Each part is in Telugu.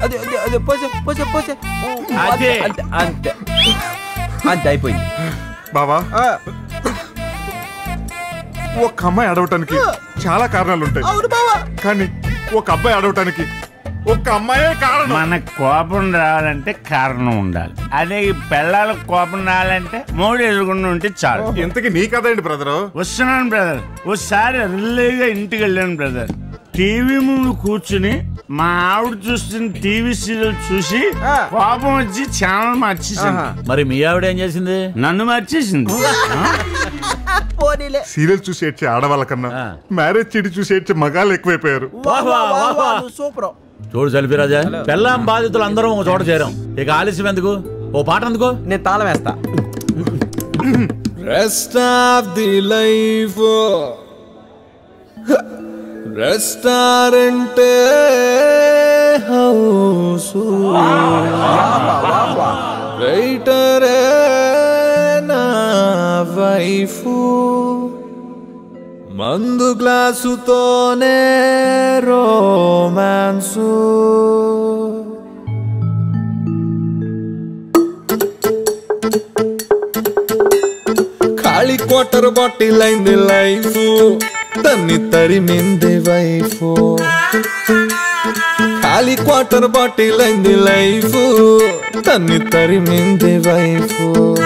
అదే అదే అదే పోసే పోసే పోసే అదే. అంతే అంతే అంతే అయిపోయింది బావా ఆ, ఒక అమ్మాయి అడవటానికి చాలా కారణాలు ఉంటాయి అవును బావా కానీ ఒక అబ్బాయి అడవటానికి ఒక్క అమ్మాయే కారణం మనకు కోపం రావాలంటే కారణం ఉండాలి అదే ఈ పిల్లలకు కోపం రావాలంటే మూడు ఎదురుకుండా ఉంటే చాలు ఇంతకి నీ కదండి బ్రదరు వస్తున్నాను బ్రదర్ ఓసారి రిల్లేగా ఇంటికి వెళ్ళాను బ్రదర్ టీవీ ముందు కూర్చుని మా ఆవిడ చూస్తున్న టీవీ సీరియల్ చూసి ఆ. కోపం వచ్చి ఛానల్ మార్చేసాను ఆహా. మరి మీ ఆవిడ ఏం చేసింది నన్ను మార్చేసింది పోనీలే సీరియల్ చూసి ఏడ్చే ఆడవాళ్ళ కన్నా ఆ. మ్యారేజ్ చెడి చూసి ఏడ్చే మగాళ్ళు ఎక్కువైపోయారు వాహ్, వాహ్, వాహ్, వాహ్, నువ్వు సూపర్ చూడు సెల్ఫీరాజా పెళ్ళాం బాధితులు అందరం ఒక చోట చేరాం ఇక ఆలస్యం ఎందుకు ఓ పాట అందుకో నేను తాళం వేస్తా Rest of the life Restaurant house Waiter నా వైఫ్ మందు గ్లాసుతోనే రోమాన్సు ఖాళీ క్వార్టర్ బాటిల్ అయింది లైఫ్ తన్ని తరిమింది వైఫ్ ఖాళీ క్వార్టర్ బాటిల్ అయింది లైఫ్ తన్ని తరిమింది వైఫ్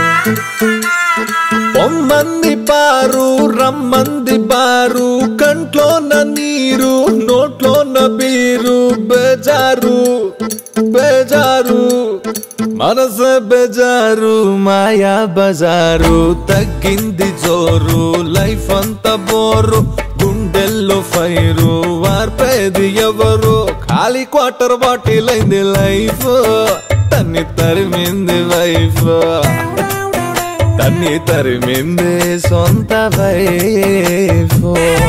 పొమ్మంది పారు రమ్మంది బారు కంట్లోన నీరు నోట్లోన బీరు బేజారు బేజారు మనస బేజారు మాయా బజారు తగ్గింది జోరు లైఫ్ అంతా బోరు గుండెల్లో ఫైరు వార్పేది ఎవరు ఖాళీ క్వార్టర్ బాటిల్ అయింది లైఫ్ తన్ని తరిమింది వైఫ్ తన్ని తరిమింది సొంత వైఫ్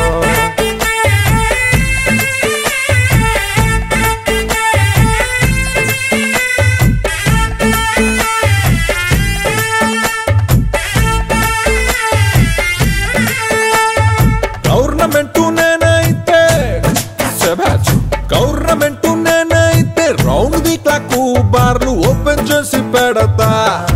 గవర్నమెంట్ నేనైతే శభాష్ గవర్నమెంట్ నేనైతే రౌండ్ ది క్లాక్ బార్లు ఓపెన్ చేసి పెడతా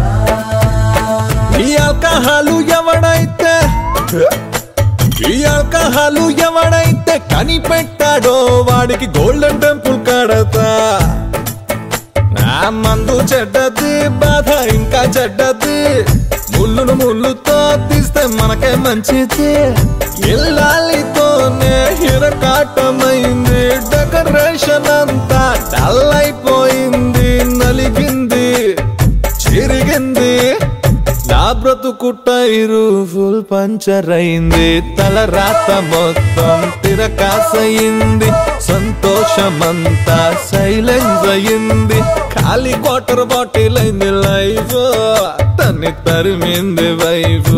ఈ ఆల్కహాలు ఎవడైతే ఈ ఆల్కహాలు ఎవడైతే కనిపెట్టాడో వాడికి గోల్డెన్ టెంపుల్ కడతా నా మందు చెడ్డది బాధ ఇంకా చెడ్డది ముళ్ళును ముళ్ళుతో తీస్తే మనకే మంచిది ఇల్లాలితోనే హిరకాటమైంది డెకరేషన్ అంతా డల్ అయిపోయింది నలిగింది చిరిగింది నా బ్రతుకు టైరు ఫుల్ పంచర్ అయింది తల రాత మొత్తం తిరకాసయింది సంతోషమంతా సైలెన్స్ అయింది ఖాళీ క్వార్టర్ బాటిల్ అయింది లైఫ్ తన్ని తరిమింది వైఫ్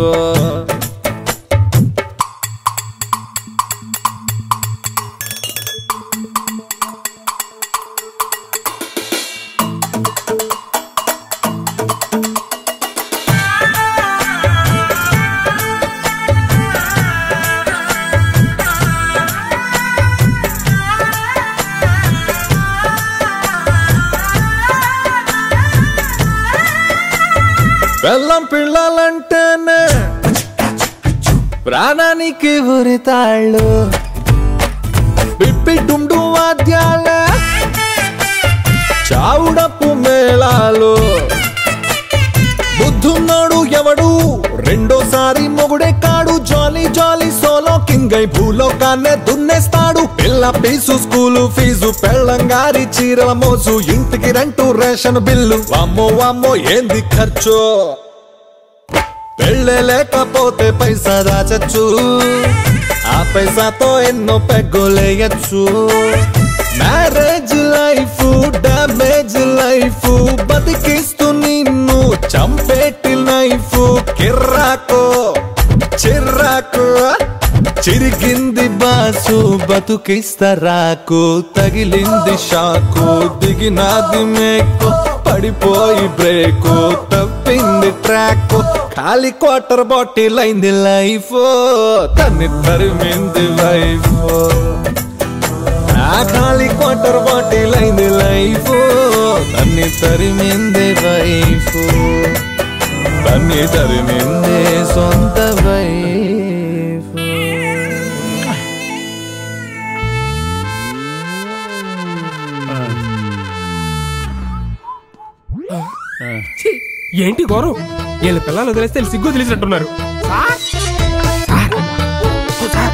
బెల్లం పిల్లలంటేనే ప్రాణానికి ఉరితాళ్ళు పిప్పి డుండు వాద్యాల చావుడప్పు మేళాలు బుద్ధున్నాడు ఎవడు రెండోసారి మొగుడే కాడు జాలీ జాలీ సోలో కింగ్ అయి భూలోకాన్నే దున్నేస్తాడు పిల్ల పీసు స్కూలు ఫీజు పెళ్ళంగారి చీరల మోసు ఇంటికి రెంటు రేషన్ బిల్లు వామ్మో వామ్మో ఏంది ఖర్చు పెళ్ళే లేకపోతే పైసా దాచచ్చు ఆ పైసాతో ఎన్నో పెగ్గోలేయచ్చు మ్యారేజ్ లైఫ్ డామేజ్ లైఫ్ బతికిస్తూ నిన్ను చంపేటి లైఫ్ కిర్రాకో చిర్రాకు చిరిగింది బాసు బతుకిస్తరాకు తగిలింది షాకు దిగినాది మేకు పడిపోయి బ్రేకు తప్పింది ట్రాక్ ఖాళీ క్వార్టర్ బాటిల్ అయింది లైఫ్ తన్ని తరిమింది వైఫ్ ఆ ఖాళీ క్వార్టర్ బాటిల్ అయింది లైఫ్ తరిమిందే వైఫ్ తన్ని తరిమిందే సొంత వైఫ్ ఛీ, ఏంటి ఘోరం వీళ్ళ పిల్లలు వదిలేస్తే వీళ్ళు సిగ్గు తెలిసినట్టున్నారు సార్! సార్! ఓ, సార్!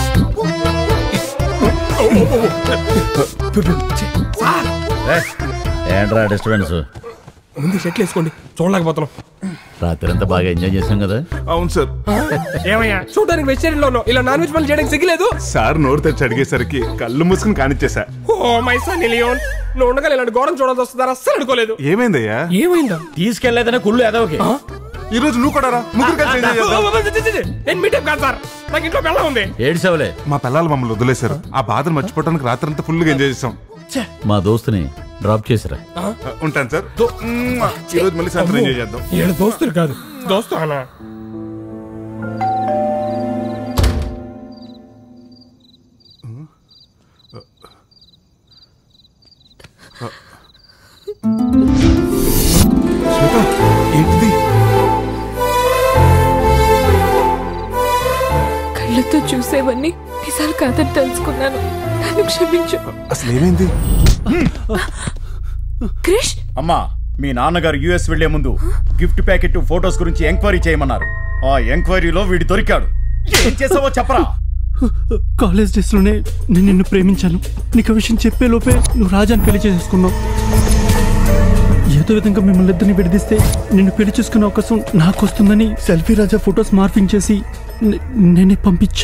ఓ, ఓ, ఓ, ఓ. ఛీ, సార్! ఏంట్రా డిస్టర్బెన్స్ ముందు షర్ట్లు వేసుకోండి చూడలేకపోతున్నాం రాత్రి అంతా బాగా ఎంజాయ్ చేసాం కదా అవును సార్ ఏమయ్యా చూడడానికి వెజిటేరియన్ లో ఉన్నావు. ఇలా నాన్ వెజ్ పనులు చేయడానికి సిగ్గులేదు సార్ నోరు తెచ్చి అడిగేసరికి కళ్ళు మూసుకుని కానిచ్చేసా ఓ మై సన్ లియోన్ నువ్వు ఉండగా ఇలాంటి ఘోరం చూడాల్సి వస్తుందని అస్సలు అనుకోలేదు ఏమైందయ్యా ఏమైందా తీసుకెళ్లేదనే కుళ్ళు ఎదవకి ఈ రోజు నువ్వు కూడా రా ముగ్గురు కలిసి ఎంజాయ్ ఓ, చేద్దాం ఓ, ఓ, ఛీ, ఛీ, ఛీ. నేను మీటప్ కాదు సార్ నాకు ఇంట్లో పిల్ల ఉంది ఏడ్చావులే మా పిల్లలు మమ్మల్ని వదిలేశారు ఆ బాధను మర్చిపోవడానికి రాత్రంతా ఫుల్ గా ఎంజాయ్ చేసాం మా దోస్తుని డ్రాప్ చేసిరా ఆ, ఉంటాను సార్ తో, మ్మ్. ఈ రోజు మళ్ళీ సాయంత్రం ఎంజాయ్ చేద్దాం ఈయన దోస్తులు కాదు దోస్తు అనా శ్వేత ఏంటిది కళ్ళతో చూసేవన్నీ నిజాలు కాదని తెలుసుకున్నాను నన్ను క్షమించు అసలు ఏమైంది క్రిష్ అమ్మా మీ నాన్నగారు యుఎస్ వెళ్లే ముందు గిఫ్ట్ ప్యాకెట్ ఫోటోస్ గురించి ఎంక్వైరీ చేయమన్నారు ఆ ఎంక్వైరీలో వీడి దొరికాడు ఏం చేసావో చెప్పరా కాలేజ్ డేస్లోనే నేను నిన్ను ప్రేమించాను నీకు ఆ విషయం చెప్పే లోపే నువ్వు రాజాని పెళ్లి చేసేసుకున్నావు ఏదో విధంగా మిమ్మల్ని ఇద్దరిని విడదీస్తే నిన్ను పెళ్లి చేసుకునే అవకాశం నాకు వస్తుందని సెల్ఫీ రాజా ఫొటోస్ మార్పింగ్ చేసి నే- నేనే పంపించా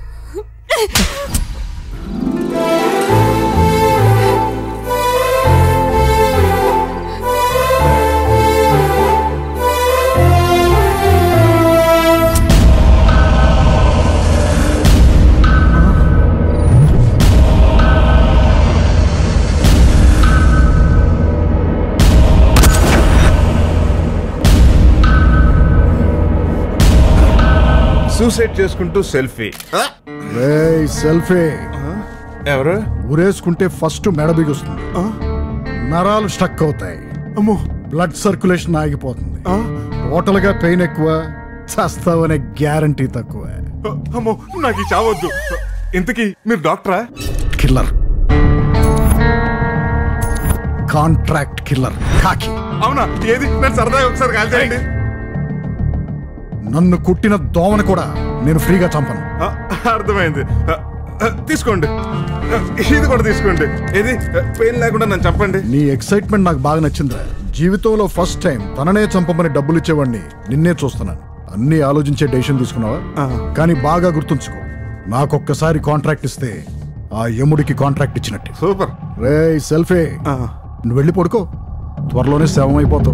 సూసైడ్ చేసుకుంటూ సెల్ఫీ సెల్ఫీ ఎవరు ఊరేసుకుంటే ఫస్ట్ మెడ బిగుస్తుంది నరాలు స్టక్ అవుతాయి అమ్మో బ్లడ్ సర్క్యులేషన్ ఆగిపోతుంది టోటల్ గా పెయిన్ ఎక్కువ చస్తావనే గ్యారంటీ తక్కువ అమ్మో నాకు ఈ చావద్దు ఇంతకీ మీరు డాక్టరా కిల్లర్ కాంట్రాక్ట్ కిల్లర్ కాకి అవునా ఏది నన్ను సరదాగా ఒకసారి కాల్ చేయండి నన్ను కుట్టిన దోమను కూడా నేను ఫ్రీగా చంపను ఆ, అర్థమైంది ఆ, ఆ, తీసుకోండి ఆ, ఇది కూడా తీసుకోండి ఏది పెయిన్ లేకుండా నన్ను చంపండి నీ ఎక్సైట్మెంట్ నాకు బాగా నచ్చిందిరా జీవితంలో ఫస్ట్ టైం తననే చంపమని డబ్బులు ఇచ్చేవాడిని నిన్నే చూస్తున్నాను అన్ని ఆలోచించే డెసిషన్ తీసుకున్నావా కానీ బాగా గుర్తుంచుకో నాకొక్కసారి కాంట్రాక్ట్ ఇస్తే ఆ యముడికి కాంట్రాక్ట్ ఇచ్చినట్టు సూపర్ రే సెల్ఫీ నువ్వు వెళ్ళి పడుకో త్వరలోనే శవం అయిపోతావు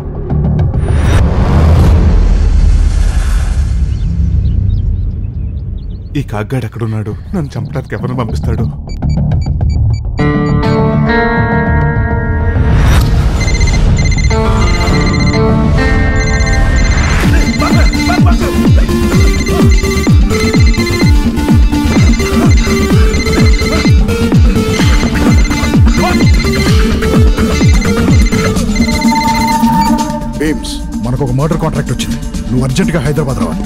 ఈ కాగ్గాడు ఎక్కడున్నాడు నన్ను చంపడానికి ఎవరిని పంపిస్తాడు బేమ్స్ మనకు ఒక మర్డర్ కాంట్రాక్ట్ వచ్చింది నువ్వు అర్జెంటుగా హైదరాబాద్ రావాలి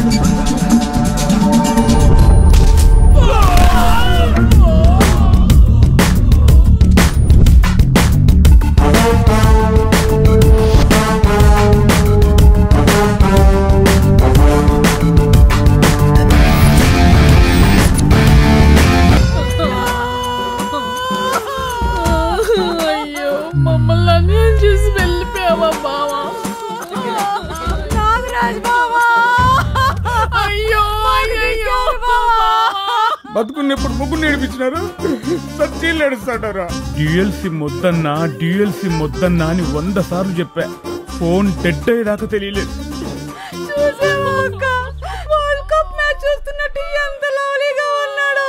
అయ్యో మమ్మల్ని అన్యాయం చేసి వెళ్ళిపోయావా బావా నాగరాజ్ బావా అయ్యో అయ్యో బతుకున్నప్పుడు ముగ్గురు నేర్పించినారు సచ్చీలు నడుస్తాడారా డ్యూయల్సీ మొద్దన్నా డ్యూయల్సీ మొద్దన్నా అని వంద సార్లు చెప్పా ఫోన్ డెడ్ అయ్యేదాకా తెలియలేదు చూసావా అక్క వరల్డ్ కప్ మ్యాచ్ చూస్తున్నట్టు ఎంత లవ్లీగా ఉన్నాడు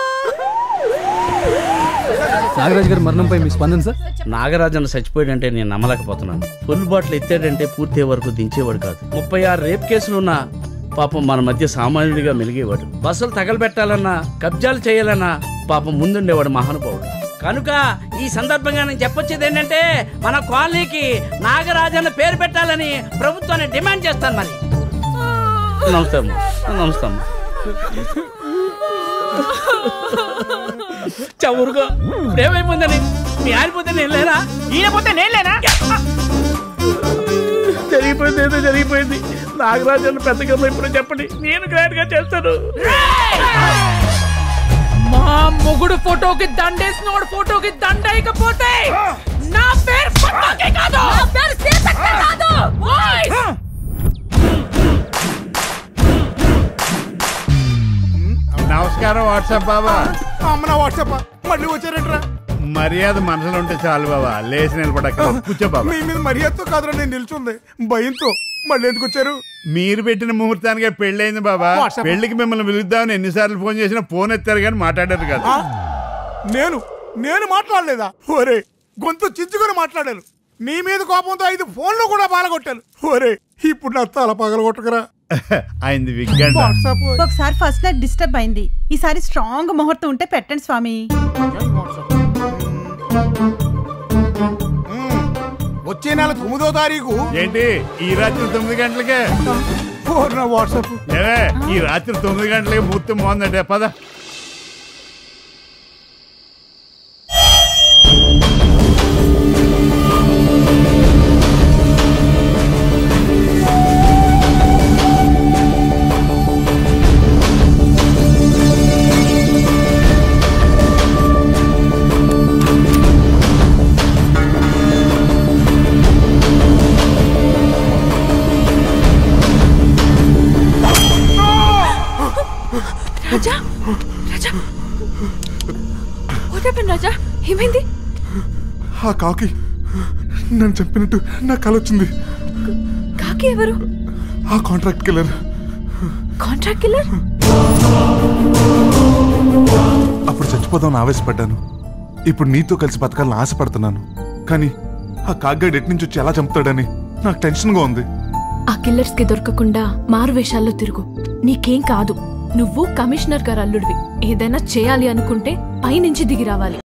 నాగరాజు గారి మరణంపై మీ స్పందన సార్ నాగరాజన్న చచ్చిపోయాడంటే నేను నమ్మలేకపోతున్నాను ఫుల్ బాటిల్ ఎత్తాడంటే పూర్తి వరకు దించేవాడు కాదు ముప్పై ఆరు రేప్ కేసులున్నా పాపం మన మధ్య సామాన్యుడిగా మెలిగేవాడు బస్సులు తగలబెట్టాలన్నా కబ్జాలు చేయాలన్నా పాపం ముందుండేవాడు మహానుభావుడు కనుక ఈ సందర్భంగా నేను చెప్పొచ్చేది ఏంటంటే మన కాలనీకి నాగరాజన్న పేరు పెట్టాలని ప్రభుత్వాన్ని డిమాండ్ చేస్తాను మరి నమస్తే అమ్మా నమస్తే అమ్మా చవురుగా ఏమైపోయిందని మీ ఆరిపోతే నేను లేనా ఈయనపోతే నేను లేనా జరిగిపోయింది ఏదో జరిగిపోయింది నాగరాజన్న పెద్దగా ఇప్పుడు చెప్పండి నేను గ్రాండ్ గా చేస్తాను మా మొగుడు ఫోటోకి దండేసినోడు ఫోటోకి దండేయకపోతే నా పేరు ఫోటోకి కాదు నా పేరు సీతక్క కాదు ఓయ్! నమస్కారం వాట్సాప్ బాబా అమ్మ వాట్సాప్ మళ్ళీ వచ్చారంటరా మర్యాద మనసులో ఉంటే చాలు బాబా లేచి నిలబడక కూర్చో బాబా మీ మీద మర్యాదతో కాదురా నేను నిల్చుంది భయంతో మళ్ళీ ఎందుకు వచ్చారు మీరు పెట్టిన ముహూర్తానికి పెళ్ళైంది బాబా వాట్సాప్. పెళ్లికి మిమ్మల్ని పిలుద్దామని ఎన్నిసార్లు ఫోన్ చేసినా ఫోన్ ఎత్తారు కానీ మాట్లాడారు కదా నేను నేను మాట్లాడలేదా ఒరే గొంతు చించుకొని మాట్లాడాను నీ మీద కోపంతో ఐదు ఫోన్లు కూడా బాలగొట్టాను ఒరే ఇప్పుడు నా తల పగలగొట్టకరా అయింది విగ్గంట వాట్సాప్ ఒకసారి ఫస్ట్ నైట్ డిస్టర్బ్ అయింది ఈసారి స్ట్రాంగ్ ముహూర్తం ఉంటే పెట్టండి స్వామి వచ్చే నెల తొమ్మిదో తారీఖు ఏంటి ఈ రాత్రి తొమ్మిది గంటలకే ఫోన్ నా వాట్సాప్ ఏవే ఈ రాత్రి తొమ్మిది గంటలకి ముహూర్తం బాగుందంటే పద రాజా రాజా వాట్ హ్యాపెన్ రాజా ఏమైంది ఆ కాకి నన్ను చెప్పినట్టు నా కల వచ్చింది కాకి ఎవరు ఆ కాంట్రాక్ట్ కిల్లర్ కాంట్రాక్ట్ కిల్లర్ అప్పుడు చచ్చిపోదామని ఆవేశపడ్డాను ఇప్పుడు నీతో కలిసి బతకాలని ఆశపడుతున్నాను కానీ ఆ కాగ్గాడు ఎటు నుంచి వచ్చి ఎలా చంపుతాడని నాకు టెన్షన్గా ఉంది ఆ కిల్లర్స్ కి దొరకకుండా మారు వేషాల్లో తిరుగు నీకేం కాదు నువ్వు కమిషనర్ గారు అల్లుడివి ఏదైనా చేయాలి అనుకుంటే పైనుంచి దిగి రావాలి